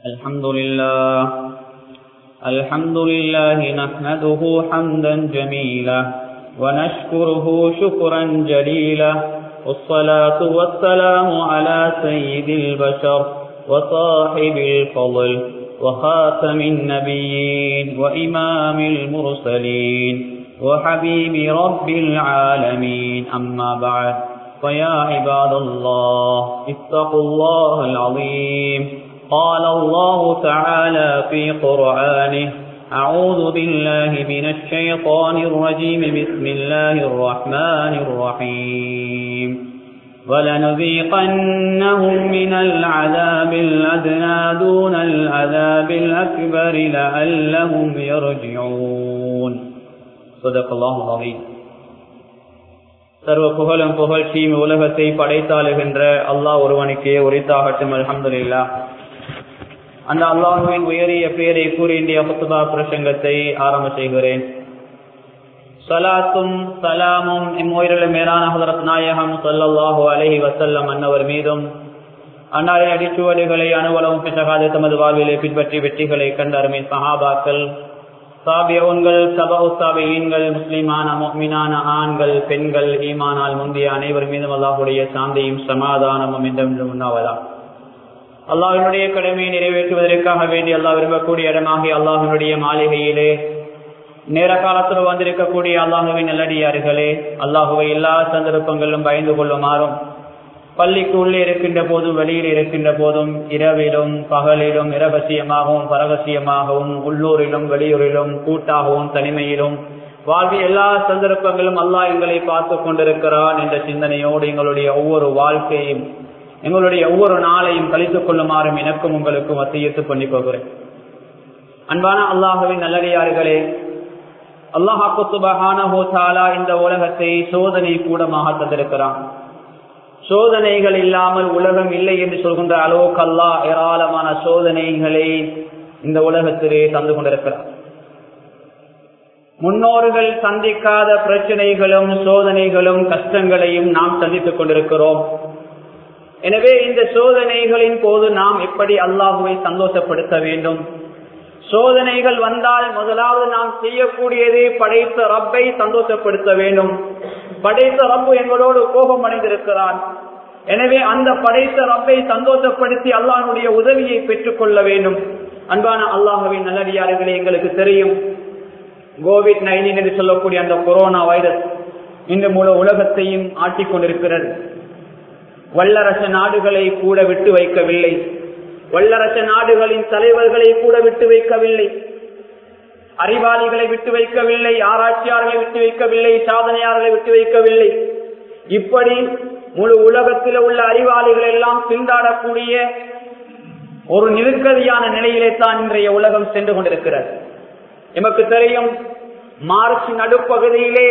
الحمد لله الحمد لله نحمده حمدا جميلا ونشكره شكرا جليلا والصلاة والسلام على سيد البشر وصاحب الفضل وخاتم النبيين وإمام المرسلين وحبيب رب العالمين أما بعد فيا عباد الله اتقوا الله العظيم قال الله تعالى في قرآنه أعوذ بالله من الشيطان الرجيم بسم الله الرحمن الرحيم ولنذيقنهم من العذاب الأدنى دون العذاب الأكبر لعلهم يرجعون صدق الله العظيم சர்வ புகழும் புகழ்ச்சியும் உலகத்தை படைத்தாளுகின்ற அல்லாஹ் ஒருவனுக்கே உரித்தாகட்டும் அலமதுல்லா அந்த அல்லாஹுவின் உயரிய பெயரை கூறி இந்திய புத்துபா பிரசங்கத்தை ஆரம்ப செய்கிறேன் சலாத்தும் சலாமும் இம்முயிரிலும் மேலான ஹதரத் நாயகம் சல்லல்லாஹு அலஹி வசல்லம் அன்னவர் மீதும் அன்னாரின் அடிச்சுவடுகளை அனுவலவும் பிசகாது தமது வாழ்விலை பின்பற்றி வெற்றிகளை கண்ட அருமை சஹாபாக்கள் சாபியவுன்கள் சபவு சாபியீன்கள் முஸ்லிமான மீனான ஆண்கள் பெண்கள் ஈமானால் முந்தைய அனைவர் மீதும் அல்லாஹுடைய சாந்தியும் சமாதானமும் என்றென்று உண்ணாவதா அல்லாஹினுடைய கடமையை நிறைவேற்றுவதற்காக வேண்டி அல்லாஹ் விரும்பக்கூடிய இடமாகி அல்லாஹினுடைய மாளிகையிலே நேர காலத்தில் வந்திருக்கக்கூடிய அல்லாஹுவின் நல்லடியார்களே அல்லாஹுவை எல்லா சந்தர்ப்பங்களிலும் பயந்து கொள்ளுமாறும் பள்ளிக்கு உள்ளே இருக்கின்ற போதும் வெளியில் இருக்கின்ற போதும் இரவிலும் பகலிலும் இரகசியமாகவும் பரகசியமாகவும் உள்ளூரிலும் வெளியூரிலும் கூட்டாகவும் தனிமையிலும் வாழ்வில் எல்லா சந்தர்ப்பங்களும் அல்லாஹ் எங்களை பார்த்து கொண்டிருக்கிறான் என்ற சிந்தனையோடு எங்களுடைய ஒவ்வொரு வாழ்க்கையும் எங்களுடைய ஒவ்வொரு நாளையும் கழித்துக் கொள்ளுமாறும் எனக்கும் உங்களுக்கும் வசியத்து பண்ணி போகிறேன் அன்பான அல்லாஹுவின் நல்லடியார்களே அல்லாஹாக்கு சுபஹானஹோ தாலா இந்த உலகத்தை சோதனை கூடமாக தந்திருக்கிறான் சோதனைகள் இல்லாமல் உலகம் இல்லை என்று சொல்கின்ற அளவுக்கு அல்லா ஏராளமான சோதனைகளை இந்த உலகத்திலே தந்து கொண்டிருக்கிறார் முன்னோர்கள் சந்திக்காத பிரச்சனைகளும் சோதனைகளும் கஷ்டங்களையும் நாம் சந்தித்துக் கொண்டிருக்கிறோம் எனவே இந்த சோதனைகளின் போது நாம் எப்படி அல்லாஹுவை சந்தோஷப்படுத்த வேண்டும் சோதனைகள் வந்தால் முதலாவது நாம் செய்யக்கூடியது படைத்த ரப்பை சந்தோஷப்படுத்த வேண்டும் படைத்த ரப்பு எங்களோடு கோபம் அடைந்திருக்கிறான் எனவே அந்த படைத்த ரப்பை சந்தோஷப்படுத்தி அல்லாஹனுடைய உதவியை பெற்றுக் கொள்ள வேண்டும் அன்பான அல்லாஹுவின் நல்லடியார்களே எங்களுக்கு தெரியும் கோவிட் நைன்டீன் என்று சொல்லக்கூடிய அந்த கொரோனா வைரஸ் இந்த முழு உலகத்தையும் ஆட்டிக் கொண்டிருக்கிறது வல்லரச நாடுகளை கூட விட்டு வைக்கவில்லை வல்லரச நாடுகளின் தலைவர்களை கூட விட்டு வைக்கவில்லை அறிவாளிகளை விட்டு வைக்கவில்லை ஆராய்ச்சியாளர்களை விட்டு வைக்கவில்லை சாதனையாளர்களை விட்டு வைக்கவில்லை இப்படி முழு உலகத்தில் உள்ள அறிவாளிகள் எல்லாம் திண்டாடக்கூடிய ஒரு நெருக்கடியான நிலையிலே தான் இன்றைய உலகம் சென்று கொண்டிருக்கிறது எமக்கு தெரியும் மார்ச் நடுப்பகுதியிலே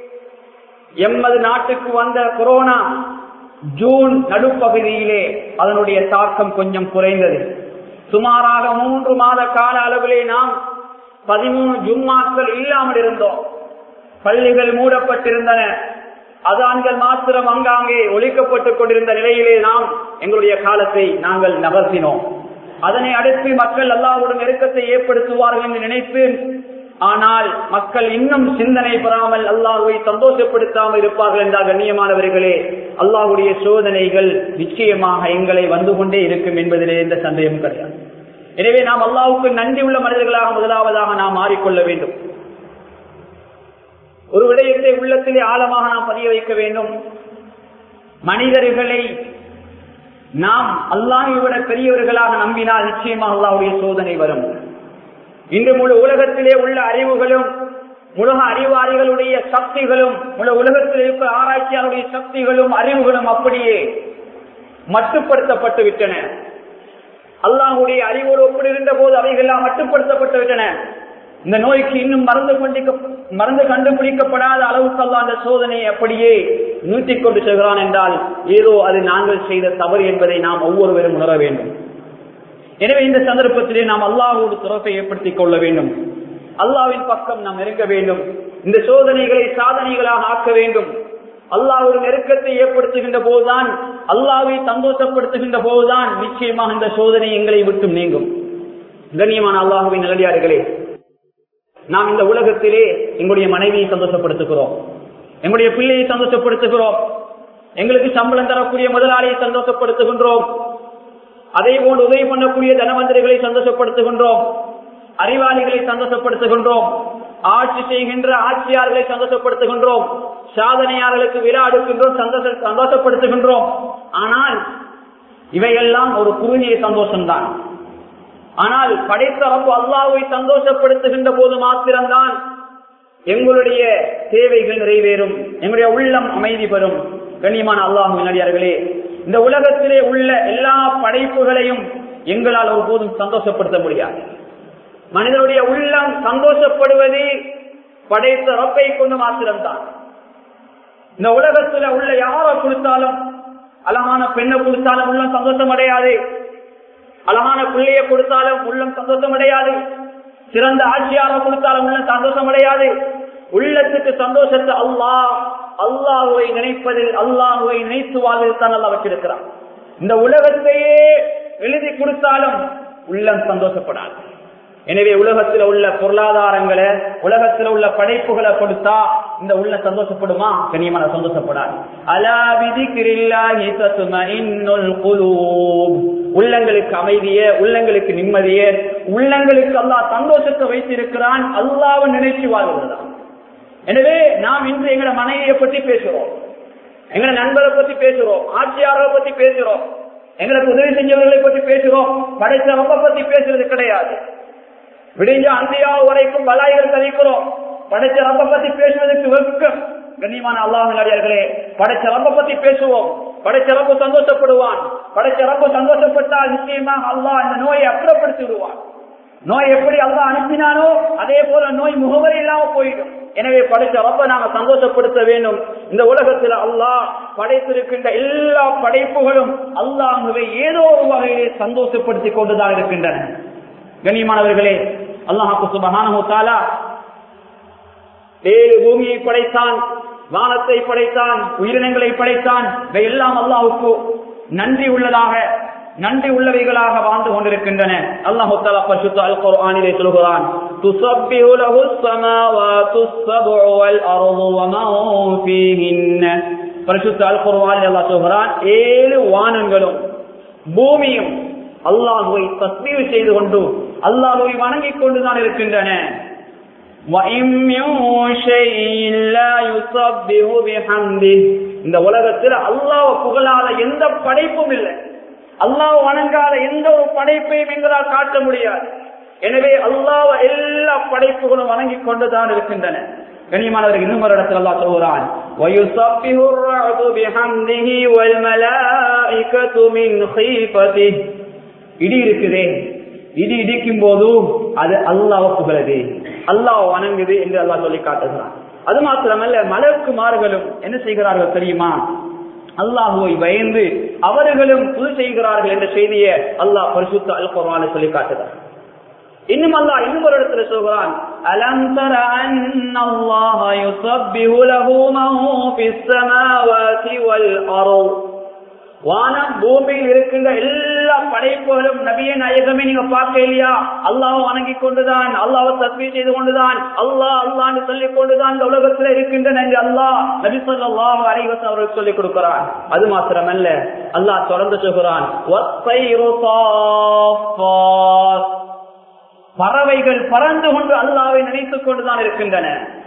எமது நாட்டுக்கு வந்த கொரோனா ஜூன் நடுப்பகுதியிலே அதனுடைய தாக்கம் கொஞ்சம் குறைந்தது சுமாராக மூன்று மாத கால அளவிலே நாம் பதிமூணு ஜும்மாக்கள் இல்லாமல் இருந்தோம் பள்ளிகள் மூடப்பட்டிருந்தன அதான்கள் மாத்திரம் அங்காங்கே ஒழிக்கப்பட்டுக் கொண்டிருந்த நிலையிலே நாம் எங்களுடைய காலத்தை நாங்கள் நகர்த்தினோம் அதனை அடுத்து மக்கள் அல்லாவுடன் நெருக்கத்தை ஏற்படுத்துவார்கள் என்று நினைத்து ஆனால் மக்கள் இன்னும் சிந்தனை பெறாமல் அல்லாஹுவை சந்தோஷப்படுத்தாமல் இருப்பார்கள் என்றால் கண்ணியமானவர்களே அல்லாஹுடைய சோதனைகள் நிச்சயமாக எங்களை வந்து கொண்டே இருக்கும் என்பதிலே எந்த சந்தேகமும் கிடையாது எனவே நாம் அல்லாவுக்கு நன்றி உள்ள மனிதர்களாக முதலாவதாக நாம் மாறிக்கொள்ள வேண்டும் ஒரு விடயத்தை உள்ளத்திலே ஆழமாக நாம் பதிய வைக்க வேண்டும் மனிதர்களை நாம் அல்லாஹை விட பெரியவர்களாக நம்பினால் நிச்சயமாக அல்லாவுடைய சோதனை வரும் இன்று முழு உலகத்திலே உள்ள அறிவுகளும் உலக அறிவாளிகளுடைய சக்திகளும் முழு உலகத்தில் இருக்கிற ஆராய்ச்சியாளருடைய சக்திகளும் அறிவுகளும் அப்படியே மட்டுப்படுத்தப்பட்டு விட்டன அல்லாஹுடைய அறிவோடு ஒப்பிடுகின்ற போது அவைகள்லாம் மட்டுப்படுத்தப்பட்டு விட்டன இந்த நோய்க்கு இன்னும் மருந்து கொண்டிக்க மருந்து கண்டுபிடிக்கப்படாத அளவுக்கு அல்ல அந்த சோதனையை அப்படியே நீட்டிக் கொண்டு செல்கிறான் என்றால் ஏதோ அது நாங்கள் செய்த தவறு என்பதை நாம் ஒவ்வொருவரும் உணர வேண்டும் எனவே இந்த சந்தர்ப்பத்திலே நாம் அல்லாஹோடு துறப்பை ஏற்படுத்திக் கொள்ள வேண்டும் அல்லாவின் பக்கம் நாம் நெருங்க வேண்டும் இந்த சோதனைகளை சாதனைகளாக ஆக்க வேண்டும் அல்லாஹ் ஒரு நெருக்கத்தை ஏற்படுத்துகின்ற போதுதான் அல்லாவை சந்தோஷப்படுத்துகின்ற போதுதான் நிச்சயமாக இந்த சோதனை எங்களை விட்டு நீங்கும் கண்ணியமான அல்லாஹுவின் நல்லடியார்களே நாம் இந்த உலகத்திலே எங்களுடைய மனைவியை சந்தோஷப்படுத்துகிறோம் எங்களுடைய பிள்ளையை சந்தோஷப்படுத்துகிறோம் எங்களுக்கு சம்பளம் தரக்கூடிய முதலாளியை சந்தோஷப்படுத்துகின்றோம் அதே போன்று உதவி பண்ணக்கூடிய தனவந்தர்களை சந்தோஷப்படுத்துகின்றோம் அறிவாளிகளை சந்தோஷப்படுத்துகின்றோம் ஆட்சி செய்கின்ற ஆட்சியாளர்களை சந்தோஷப்படுத்துகின்றோம் சாதனையாளர்களுக்கு விழா எடுக்கின்றோம் சந்தோஷ சந்தோஷப்படுத்துகின்றோம் ஆனால் இவையெல்லாம் ஒரு குறுகிய சந்தோஷம்தான் ஆனால் படைத்த ரப்பு அல்லாவை சந்தோஷப்படுத்துகின்ற போது மாத்திரம்தான் எங்களுடைய தேவைகள் நிறைவேறும் எங்களுடைய உள்ளம் அமைதி பெறும் கண்ணியமான அல்லாஹு நடிகார்களே இந்த உலகத்திலே உள்ள எல்லா படைப்புகளையும் எங்களால் ஒருபோதும் சந்தோஷப்படுத்த முடியாது மனிதனுடைய உள்ளம் சந்தோஷப்படுவது படைத்த ரப்பை கொண்டு மாத்திரம்தான் இந்த உலகத்துல உள்ள யாரை கொடுத்தாலும் அழகான பெண்ணை கொடுத்தாலும் உள்ளம் சந்தோஷம் அடையாது அழகான பிள்ளையை கொடுத்தாலும் உள்ளம் சந்தோஷம் அடையாது சிறந்த ஆட்சியாளர் கொடுத்தாலும் உள்ளம் சந்தோஷம் அடையாது உள்ளத்துக்கு சந்தோஷத்தை அல்லாஹ் அல்லாஹுவை நினைப்பதில் அல்லாஹுவை நினைத்து வாழ்வதில் தான் நல்லா வச்சிருக்கிறான் இந்த உலகத்தையே எழுதி கொடுத்தாலும் உள்ளம் சந்தோஷப்படாது எனவே உலகத்தில் உள்ள பொருளாதாரங்களை உலகத்தில் உள்ள படைப்புகளை கொடுத்தா இந்த உள்ள சந்தோஷப்படுமா கனியமான சந்தோஷப்படாது அலாவிதி உள்ளங்களுக்கு அமைதிய உள்ளங்களுக்கு நிம்மதிய உள்ளங்களுக்கு அல்லாஹ் சந்தோஷத்தை வைத்திருக்கிறான் அல்லாவை நினைச்சு வாழ்கிறதா எனவே நாம் இன்று எங்களோட மனைவியை பற்றி பேசுறோம் எங்களோட நண்பரை பத்தி பேசுறோம் ஆட்சியாளரை பத்தி பேசுறோம் எங்களுக்கு உதவி செஞ்சவர்களை பத்தி பேசுறோம் படைச்சவங்க பத்தி பேசுறது கிடையாது விடிஞ்ச அந்தியா வரைக்கும் பலாய்கள் கழிக்கிறோம் படைச்ச ரப்ப பத்தி பேசுவதற்கு வெட்கம் கண்ணியமான அல்லாஹ் நடிகர்களே படைச்ச ரப்ப பத்தி பேசுவோம் படைச்ச ரப்ப சந்தோஷப்படுவான் படைச்ச ரப்ப சந்தோஷப்பட்டால் நிச்சயமாக அல்லாஹ் இந்த நோயை அப்புறப்படுத்தி விடுவான் நோய் எப்படி அல்லா அனுப்பினானோ அதே போல நோய் முகவரி இல்லாம போயிடும் எனவே படைச்ச ரப்ப நாம சந்தோஷப்படுத்த வேண்டும் இந்த உலகத்தில் அல்லாஹ் படைத்திருக்கின்ற எல்லா படைப்புகளும் அல்லாஹுவை ஏதோ ஒரு வகையிலே சந்தோஷப்படுத்திக் கொண்டுதான் இருக்கின்றன கண்ணியமானவர்களே அல்லாஹாக்கு சுபஹானஹு தஆலா ஏழு பூமியை படைத்தான் வானத்தை படைத்தான் உயிரினங்களை படைத்தான் இவை எல்லாம் அல்லாஹுக்கு நன்றி உள்ளதாக நன்றி உள்ளவைகளாக வாழ்ந்து கொண்டிருக்கின்றன அல்லாஹு தஆலா பரிசுத்த அல் குர்ஆனிலே சொல்கிறான் துஸப்பிஹு லஹு ஸமாவாத்து ஸப்உ வல் அர்து வமா ஃபீஹின்ன பரிசுத்த அல் குர்ஆனில் அல்லாஹ் சொல்கிறான் ஏழு வானங்களும் பூமியும் அல்லாஹுவை தஸ்மீவு செய்து கொண்டு அல்லாஹுவை வணங்கிக் கொண்டுதான் இருக்கின்றன இந்த உலகத்தில் அல்லாஹ் புகழாத எந்த படைப்பும் இல்லை அல்லாஹ் வணங்காத எந்த ஒரு படைப்பையும் எங்களால் காட்ட முடியாது எனவே அல்லாஹ் எல்லா படைப்புகளும் வணங்கிக் கொண்டுதான் இருக்கின்றன கண்ணியமானவர்கள் இன்னும் ஒரு இடத்துல அல்லாஹ் சொல்கிறான் وَيُسَبِّحُ الرَّعْدُ بِحَمْدِهِ وَالْمَلَائِكَةُ مِنْ خِيفَتِهِ இடி இருக்குதே இடி இடிக்கும் போது அது அல்லாஹ் புகழது அல்லாஹ் வணங்குது என்று அல்லாஹ் சொல்லி காட்டுகிறான் அது மாத்திரமல்ல மலக்குமார்களும் என்ன செய்கிறார்கள் தெரியுமா அல்லாஹுவை பயந்து அவர்களும் புது செய்கிறார்கள் என்ற செய்தியை அல்லாஹ் பரிசுத்த அல் குர்ஆனில் சொல்லி காட்டுகிறார் இன்னும் அல்லாஹ் இன்னும் ஒரு இடத்துல சொல்கிறான் அலம் தர அன்னல்லாஹ யுஸப்பிஹு லஹு மன் ஃபிஸ் ஸமாவாதி வல் அர்ض் வானம் பூமியில் இருக்கின்ற எல்லா படைப்புகளும் நபிய நாயகமே நீங்க பார்க்க இல்லையா அல்லாஹ் வணங்கி கொண்டுதான் அல்லாஹ் தஸ்மீ செய்து கொண்டுதான் அல்லாஹ் அல்லான்னு சொல்லிக் கொண்டுதான் இந்த உலகத்தில் இருக்கின்றன என்று அல்லாஹ் நபி சொல்லாஹ் அலைவசம் அவர்களுக்கு சொல்லிக் கொடுக்கிறான் அது மாத்திரமல்ல அல்லாஹ் தொடர்ந்து சொல்கிறான் பறவைகள் பறந்து கொண்டு அல்லாவை நினைத்துக் கொண்டுதான் இருக்கின்றன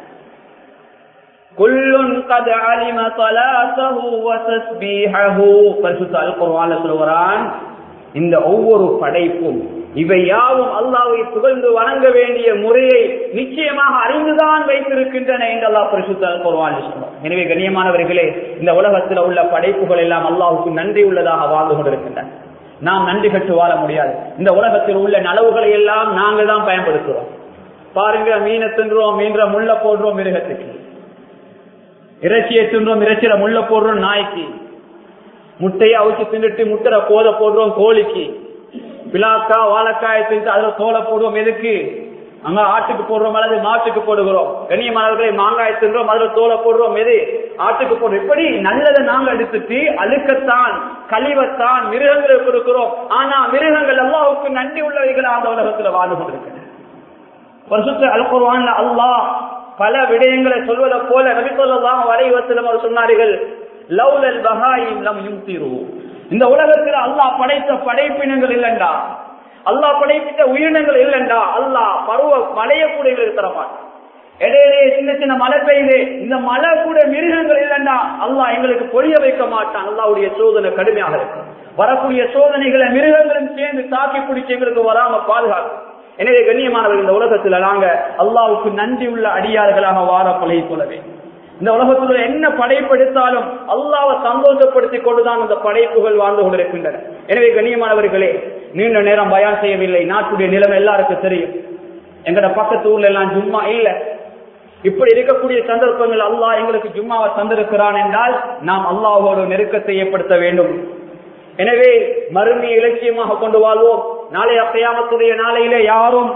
குல்லுன் கத் அலிம ஸலாத்தஹு வ தஸ்பீஹஹு பரிசுத்த அல் குர்ஆன்ல சொல்றான் இந்த ஒவ்வொரு படைப்பும் இவை யாவும் அல்லாஹ்வை புகழ்ந்து வணங்க வேண்டிய முறையை நிச்சயமாக அறிந்துதான் வைத்திருக்கின்றன என்று அல்லாஹ் பரிசுத்த அல் குர்ஆன்ல சொல்றான் எனவே கண்ணியமானவர்களே இந்த உலகத்தில் உள்ள படைப்புகள் எல்லாம் அல்லாஹ்வுக்கு நன்றி உள்ளதாக வாழ்ந்து கொண்டிருக்கின்றன நாம் நன்றி கட்டு வாழ முடியாது இந்த உலகத்தில் உள்ள நலவுகளை எல்லாம் நாங்கள் தான் பயன்படுத்துறோம் பாருங்க மீனை தின்றோம் மீன்ற முள்ள போடுறோம் மிருகத்துக்கு இறைச்சியை தின்றோம் இறைச்சியில முள்ள போடுறோம் நாய்க்கு முட்டையை அவிச்சு தின்னுட்டு முட்டை கோதை போடுறோம் கோழிக்கு பிளாக்கா வாழைக்காயை தின்று அதுல தோலை போடுவோம் எதுக்கு அங்க ஆட்டுக்கு போடுறோம் அல்லது மாட்டுக்கு போடுகிறோம் கண்ணியமானவர்களை மாங்காய் தின்றோம் அதுல தோலை போடுறோம் எது ஆட்டுக்கு போடுறோம் இப்படி நல்லதை நாங்க எடுத்துட்டு அழுக்கத்தான் கழிவத்தான் மிருகங்களுக்கு கொடுக்கிறோம் ஆனா மிருகங்கள் அல்லாவுக்கு நன்றி உள்ளவைகளை அந்த உலகத்துல வாழ்ந்து கொண்டிருக்கின்றன ஒரு சுற்று அல்குர்வான்ல அல்லாஹ் பல விடயங்களை சொல்வதை போல நபி சொல்லலாம் வரைவத்திலும் அவர் சொன்னார்கள் லவ்லல் பஹாயின் லம் யும்திரு இந்த உலகத்தில் அல்லாஹ் படைத்த படைப்பினங்கள் இல்லைண்டா அல்லாஹ் படைப்பித்த உயிரினங்கள் இல்லைண்டா அல்லாஹ் பருவ மழைய கூட எங்களுக்கு தரமாட்டான் இடையிலே சின்ன சின்ன மழை பெய்யுது இந்த மழை கூட மிருகங்கள் இல்லைண்டா அல்லாஹ் எங்களுக்கு பொழிய வைக்க மாட்டான் அல்லாவுடைய சோதனை கடுமையாக இருக்கும் வரக்கூடிய சோதனைகளை மிருகங்களும் சேர்ந்து தாக்கி பிடிச்சி எங்களுக்கு வராம பாதுகாக்கும் எனவே கண்ணியமானவர் இந்த உலகத்துல நாங்க அல்லாவுக்கு நன்றி உள்ள அடியார்களாக வார பழகி கொள்ளவே இந்த உலகத்துல என்ன படைப்பெடுத்தாலும் அல்லாவை சந்தோஷப்படுத்திக் கொண்டுதான் இந்த படைப்புகள் வாழ்ந்து கொண்டிருக்கின்றன எனவே கண்ணியமானவர்களே நீண்ட நேரம் பயான் செய்யவில்லை நாட்டுடைய நிலைமை எல்லாருக்கும் தெரியும் எங்கட பக்கத்து ஊர்ல எல்லாம் ஜும்மா இல்ல இப்படி இருக்கக்கூடிய சந்தர்ப்பங்கள் அல்லாஹ் எங்களுக்கு ஜும்மாவை தந்திருக்கிறான் என்றால் நாம் அல்லாஹோடு நெருக்கத்தை ஏற்படுத்த வேண்டும் எனவே மறுமையை இலட்சியமாக கொண்டு வாழ்வோம் நாளை அப்பயாமத்துடைய நாளையிலே யாரும்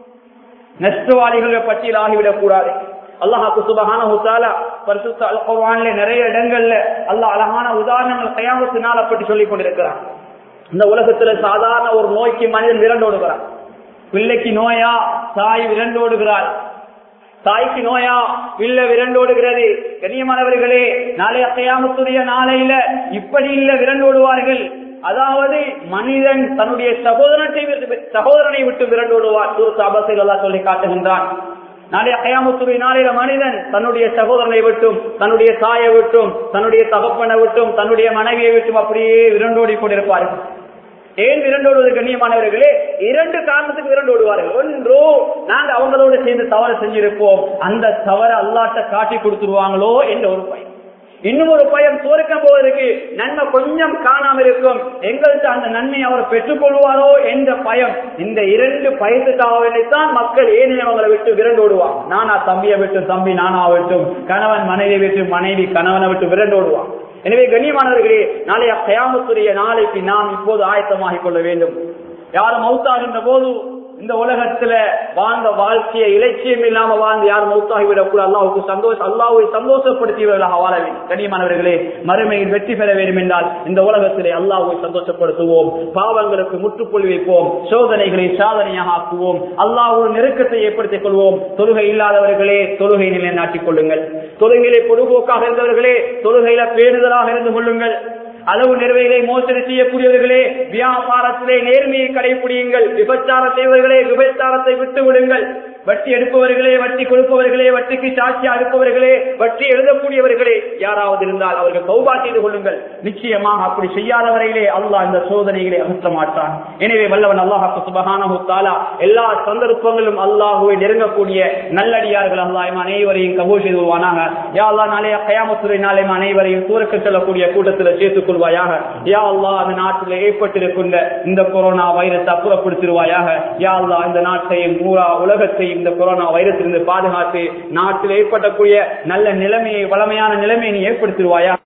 நஷ்டவாளிகள் பட்டியல் ஆகிவிடக் கூடாது அல்லாஹாக்கு சுபகான ஹுசாலா பரிசுத்த அல் குர்ஆன்ல நிறைய இடங்கள்ல அல்லாஹ் அழகான உதாரணங்கள் கயாமத்து நாளை பற்றி சொல்லிக் கொண்டிருக்கிறான் இந்த உலகத்துல சாதாரண ஒரு நோய்க்கு மனிதன் விரண்டோடுகிறான் பிள்ளைக்கு நோயா தாய் விரண்டோடுகிறாள் தாய்க்கு நோயா இல்ல விரண்டோடுகிறது கண்ணியமானவர்களே நாளைய கயாமத்துடைய நாளையில இப்படி இல்ல விரண்டோடுவார்கள் அதாவது மனிதன் தன்னுடைய சகோதரத்தை விட்டு- சகோதரனை விட்டு விரண்டோடுவார் சூரத் அபசில் எல்லாம் சொல்லி காட்டுகின்றான் நாளைய கயாமத்துடைய நாளையில மனிதன் தன்னுடைய சகோதரனை விட்டும் தன்னுடைய தாயை விட்டும் தன்னுடைய தகப்பனை விட்டும் தன்னுடைய மனைவியை விட்டும் அப்படியே விரண்டோடி கொண்டிருப்பார்கள் ஏன் விரண்டோடுவது கண்ணியமானவர்களே இரண்டு காரணத்துக்கு விரண்டோடுவார்கள் ஒன்று நாங்க அவங்களோட சேர்ந்து தவறு செஞ்சிருப்போம் அந்த தவறை அல்லாட்ட காட்டி கொடுத்துருவாங்களோ என்ற ஒரு பயம் இன்னும் ஒரு பயம் சுவர்க்கம் போவதற்கு நன்மை கொஞ்சம் காணாம இருக்கும் எங்கள்கிட்ட அந்த நன்மை அவர் பெற்றுக் கொள்வாரோ என்ற பயம் இந்த இரண்டு பயத்துக்காகத்தான் மக்கள் ஏனையவங்களை விட்டு விரண்டோடுவான் நானா தம்பியை விட்டு தம்பி நானா விட்டும் கணவன் மனைவி விட்டு மனைவி கணவனை விட்டு விரண்டோடுவான் எனவே கண்ணியமானவர்களே நாளைய கயாமத்துடைய நாளைக்கு நாம் இப்போது ஆயத்தமாகிக் கொள்ள வேண்டும் யாரும் மௌத்தாகின்ற போது இந்த உலகத்துல வாழ்ந்த வாழ்க்கையை இலட்சியம் இல்லாம வாழ்ந்து யாரும் மௌத்தாகிவிடக் கூட அல்லாவுக்கு சந்தோஷம் அல்லாவை சந்தோஷப்படுத்தியவர்களாக வாழ வேண்டும் கண்ணியமானவர்களே மறுமையில் வெற்றி பெற வேண்டும் என்றால் இந்த உலகத்திலே அல்லாவை சந்தோஷப்படுத்துவோம் பாவங்களுக்கு முற்றுப்புள்ளி வைப்போம் சோதனைகளை சாதனையாக ஆக்குவோம் அல்லாவோட நெருக்கத்தை ஏற்படுத்திக் கொள்வோம் தொழுகை இல்லாதவர்களே தொழுகை நிலை நாட்டிக் கொள்ளுங்கள் தொழுகையிலே பொதுபோக்காக இருந்தவர்களே தொழுகையில பேணுதலாக இருந்து கொள்ளுங்கள் அளவு நிறுவைகளை மோசடி செய்யக்கூடியவர்களே வியாபாரத்திலே நேர்மையை கடைபிடியுங்கள் விபச்சாரம் செய்வர்களே விபச்சாரத்தை விட்டு விடுங்கள் வட்டி எடுப்பவர்களே வட்டி கொடுப்பவர்களே வட்டிக்கு சாட்சியா இருப்பவர்களே வட்டி எழுதக்கூடியவர்களே யாராவது இருந்தால் அவர்கள் சௌபா செய்து கொள்ளுங்கள் நிச்சயமாக அப்படி செய்யாத வரையிலே அல்லாஹ் இந்த சோதனைகளை அகற்ற மாட்டான் எனவே வல்லவன் அல்லாஹாக்கு சுபகானஹு தாலா எல்லா சந்தர்ப்பங்களும் அல்லாஹுவை நெருங்கக்கூடிய நல்லடியார்கள் அல்லாஹ் இம் அனைவரையும் கபூல் செய்து கொள்வானாக யா அல்லாஹ் நாளைய கயாமத்துறை நாளை இம் அனைவரையும் தூரக்கு செல்லக்கூடிய கூட்டத்தில் சேர்த்துக் கொள்வாயாக யா அல்லாஹ் அந்த நாட்டில் ஏற்பட்டிருக்கின்ற இந்த கொரோனா வைரஸ் அப்புறப்படுத்திடுவாயாக யா அல்லாஹ் இந்த நாட்டையும் பூரா உலகத்தையும் இந்த கொரோனா வைரஸிலிருந்து பாதுகாத்து நாட்டில் ஏற்படக்கூடிய நல்ல நிலைமையை வளமையான நிலைமையை நீ ஏற்படுத்திடுவாயா